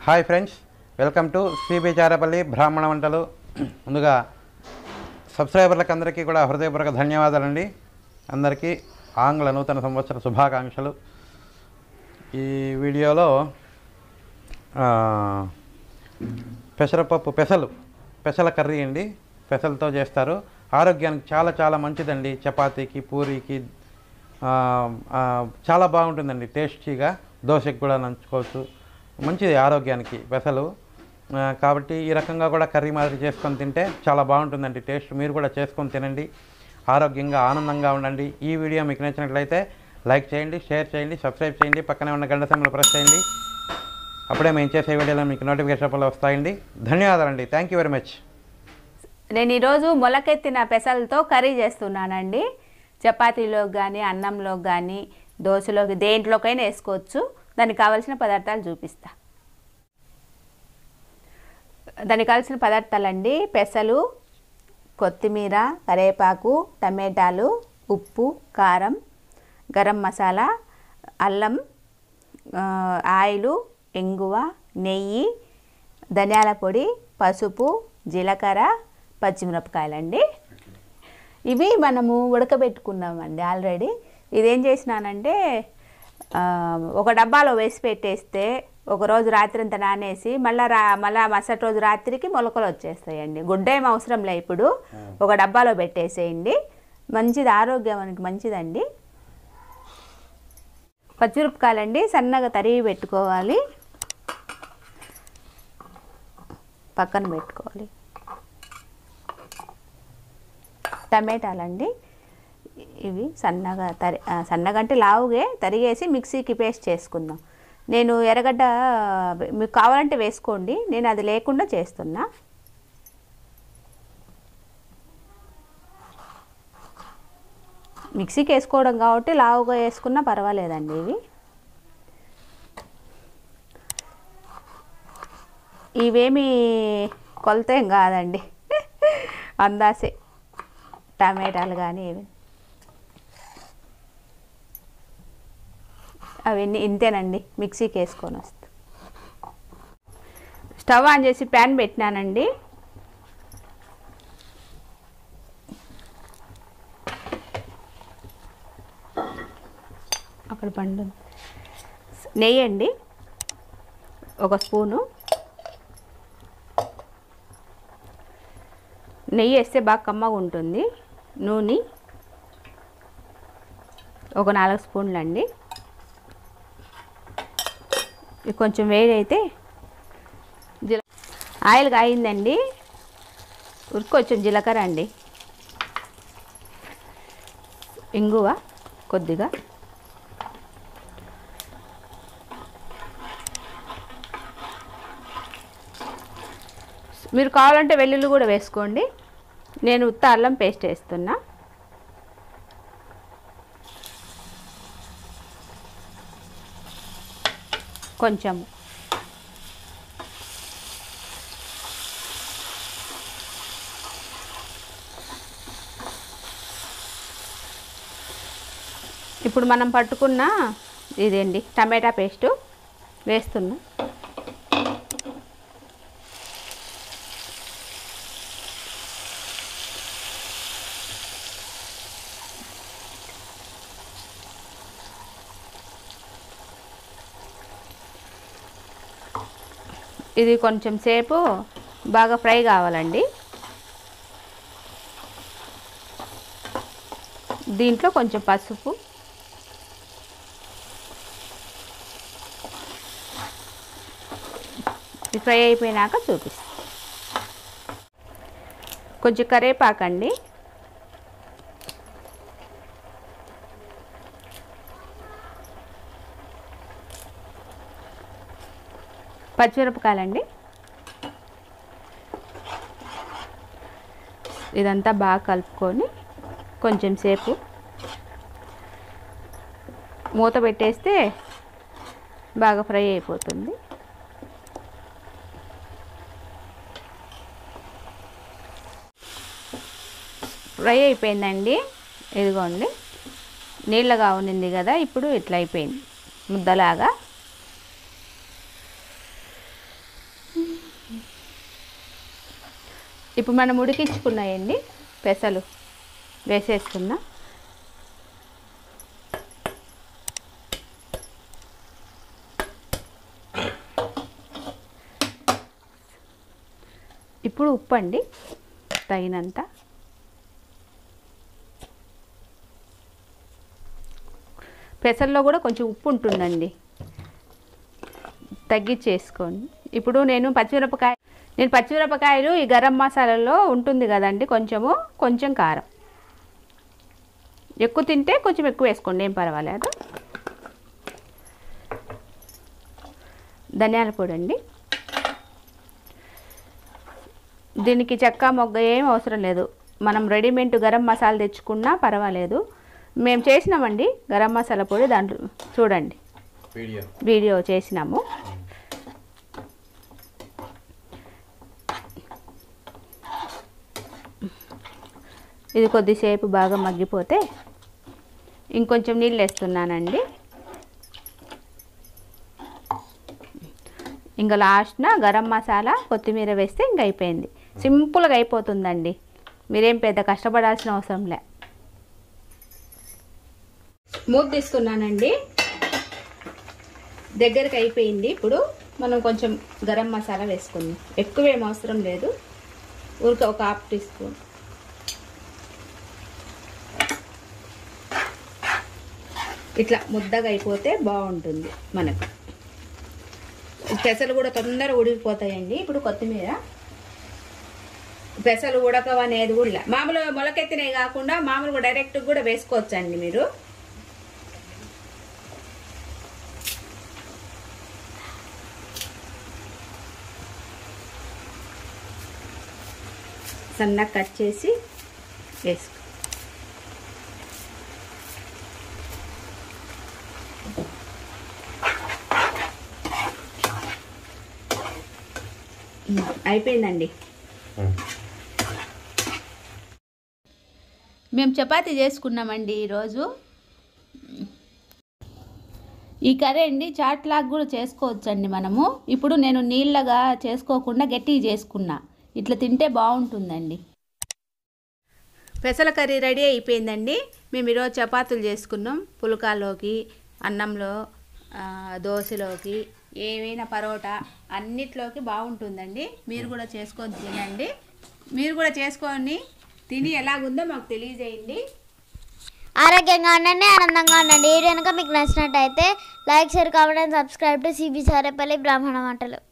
Hi friends welcome to CB Charapalli బ్రాహ్మణ వంటలు ముందుగా సబ్స్క్రైబర్లకు అందరికీ కూడా హృదయపూర్వక ధన్యవాదాలండి అందరికీ ఆంగ్ల నూతన సంవత్సర శుభాకాంక్షలు ఈ వీడియోలో ఆ, పెసరపప్పు పెసలు పెసల కర్రీ అండి పెసలతో చేస్తారు ఆరోగ్యానికి చాలా చాలా మంచిదండి చపాతీకి పూరీకి ఆ, ఆ, చాలా బాగుంటుందండి టేస్టీగా దోశకి కూడా నంచుకోవచ్చు మంచిది ఆరోగ్యానికి పెసలు ఆ, కాబట్టి ఈ రకంగా కూడా కర్రీ మాదిరి చేసుకొని తింటే చాలా బాగుంటుందండి టేస్ట్ మీరు కూడా చేసుకొని తినండి ఆరోగ్యంగా ఆనందంగా ఉండండి ఈ వీడియో మీకు నచ్చినట్లయితే లైక్ చేయండి షేర్ చేయండి సబ్స్క్రైబ్ చేయండి పక్కనే ఉన్న గంట సింబల్ ప్రెస్ చేయండి అప్పుడే మేము చేసే వీడియోలో మీకు నోటిఫికేషన్ రూపంలో వస్తాయండి ధన్యవాదాలండి థ్యాంక్ యూ వెరీ మచ్ నేను ఈరోజు మొలకెత్తిన పెసలతో కర్రీ చేస్తున్నానండి చపాతీలోకి కానీ అన్నంలోకి కానీ దోశలోకి దేంట్లోకైనా వేసుకోవచ్చు దానికి కావాల్సిన పదార్థాలు చూపిస్తా దానికి కావాల్సిన పదార్థాలండి పెసలు కొత్తిమీర కరివేపాకు టమాటాలు ఉప్పు కారం గరం మసాలా అల్లం ఆ, ఆయిలు ఇంగువ నెయ్యి ధనియాల పొడి పసుపు జీలకర్ర పచ్చిమిరపకాయలండి ఇవి మనము ఉడకబెట్టుకున్నామండి ఆల్రెడీ ఇదేం చేసినానంటే ఆ, ఒక డబ్బాలో వేసి పెట్టేస్తే ఒక రోజు రాత్రి అంతా నానేసి మళ్ళీ రా మళ్ళీ మరుసటి రోజు రాత్రికి మొలకలు వచ్చేస్తాయండి గుడ్డ ఏం అవసరం లే ఇప్పుడు ఒక డబ్బాలో పెట్టేసేయండి మంచిది ఆరోగ్యానికి మంచిదండి పచ్చిమిరపకాయలండి సన్నగా తరిగి పెట్టుకోవాలి పక్కన పెట్టుకోవాలి టమాటాలండి ఇవి సన్నగా తరి ఆ, సన్నగా అంటే లావుగే తరిగేసి మిక్సీకి పేస్ట్ చేసుకుందాం నేను ఎర్రగడ్డ మీకు కావాలంటే వేసుకోండి నేను అది లేకుండా చేస్తున్నా మిక్సీకి వేసుకోవడం కాబట్టి లావుగా వేసుకున్నా పర్వాలేదండి ఇవి ఇవేమి కొలత ఏం కాదండి అందాసే టమాటాలు కానీ ఇవి అవన్నీ ఇంతేనండి మిక్సీకి వేసుకొని వస్తా స్టవ్ ఆన్ చేసి ప్యాన్ పెట్టినానండి అక్కడ పండు ఉంది. నెయ్యి అండి ఒక స్పూను నెయ్యి వేస్తే బాగా కమ్మగా ఉంటుంది నూనె ఒక నాలుగు స్పూన్లు అండి ఇది కొంచెం వేడి అయితే జీల ఆయిల్ కాయిందండి ఉరికి కొంచెం జీలకర్ర అండి ఇంగువ కొద్దిగా మీరు కావాలంటే వెల్లుల్లి కూడా వేసుకోండి నేను ఉత్త అల్లం పేస్ట్ వేస్తున్నా కొంచెం ఇప్పుడు మనం పట్టుకున్న ఇదేండి టమాటా పేస్టు వేస్తున్నా ఇది కొంచెం సేపు బాగా ఫ్రై కావాలండి దీంట్లో కొంచెం పసుపు ఇది ఫ్రై అయిపోయినాక చూపిస్తాం కొంచెం కరివేపాకండి పచ్చిమిరపకాయలండి ఇదంతా బాగా కలుపుకొని కొంచెం సేపు మూత పెట్టేస్తే బాగా ఫ్రై అయిపోతుంది ఫ్రై అయిపోయిందండి ఇదిగోండి నీళ్ళగా ఉన్నింది కదా ఇప్పుడు ఇట్లా అయిపోయింది ముద్దలాగా ఇప్పుడు మనం ఉడికించుకున్నాయండి పెసలు వేసేసుకున్నా ఇప్పుడు ఉప్పు అండి తగినంత పెసల్లో కూడా కొంచెం ఉప్పు ఉంటుందండి తగ్గించేసుకోండి ఇప్పుడు నేను పచ్చిమిరపకాయ నేను పచ్చిమిరపకాయలు ఈ గరం మసాలాలో ఉంటుంది కదండి కొంచెము కొంచెం కారం ఎక్కువ తింటే కొంచెం ఎక్కువ వేసుకోండి ఏం పర్వాలేదు ధనియాల పొడి అండి దీనికి చెక్క మొగ్గ ఏం అవసరం లేదు మనం రెడీమేడ్ గరం మసాలా తెచ్చుకున్నా పర్వాలేదు మేము చేసినామండి గరం మసాలా పొడి దాంట్లో చూడండి వీడియో వీడియో చేసినాము ఇది కొద్దిసేపు బాగా మగ్గిపోతే ఇంకొంచెం నీళ్ళు వేస్తున్నానండి ఇంకా లాస్ట్న గరం మసాలా కొత్తిమీర వేస్తే ఇంక అయిపోయింది సింపుల్గా అయిపోతుందండి మీరేం పెద్ద కష్టపడాల్సిన అవసరం లే మూత తీసుకున్నానండి దగ్గరికి అయిపోయింది ఇప్పుడు మనం కొంచెం గరం మసాలా వేసుకుందాం ఎక్కువ ఏం అవసరం లేదు ఊరికే ఒక హాఫ్ టీ స్పూన్ ఇట్లా ముద్దగా అయిపోతే బాగుంటుంది మనకు పెసలు కూడా తొందరగా ఉడికిపోతాయండి ఇప్పుడు కొత్తిమీర పెసలు ఉడకవు అనేది కూడా ఇలా. మామూలు మొలకెత్తినవి కాకుండా మామూలుగా డైరెక్ట్ కూడా వేసుకోవచ్చండి మీరు సన్నగా కట్ చేసి వేసుకో ఉమ్, అయిపోయిందండి మేము చపాతీ చేసుకున్నామండి ఈరోజు ఈ కర్రీ అండి చాట్ లాగా కూడా చేసుకోవచ్చండి మనము ఇప్పుడు నేను నీళ్ళగా చేసుకోకుండా గట్టిగా చేసుకున్నా ఇట్లా తింటే బాగుంటుందండి పెసల కర్రీ రెడీ అయిపోయిందండి మేము ఈరోజు చపాతీలు చేసుకున్నాం పుల్కాలోకి అన్నంలో ఆ, దోశలోకి ఏమైనా పరోటా అన్నిట్లోకి బాగుంటుందండి మీరు కూడా చేసుకొని తినండి మీరు కూడా చేసుకొని తిని ఎలాగుందో మాకు తెలియజేయండి ఆరోగ్యంగా ఉండండి ఆనందంగా ఉండండి ఈ కనుక మీకు నచ్చినట్టయితే like share comment and subscribe to CB Sarepalli బ్రాహ్మణ వంటలు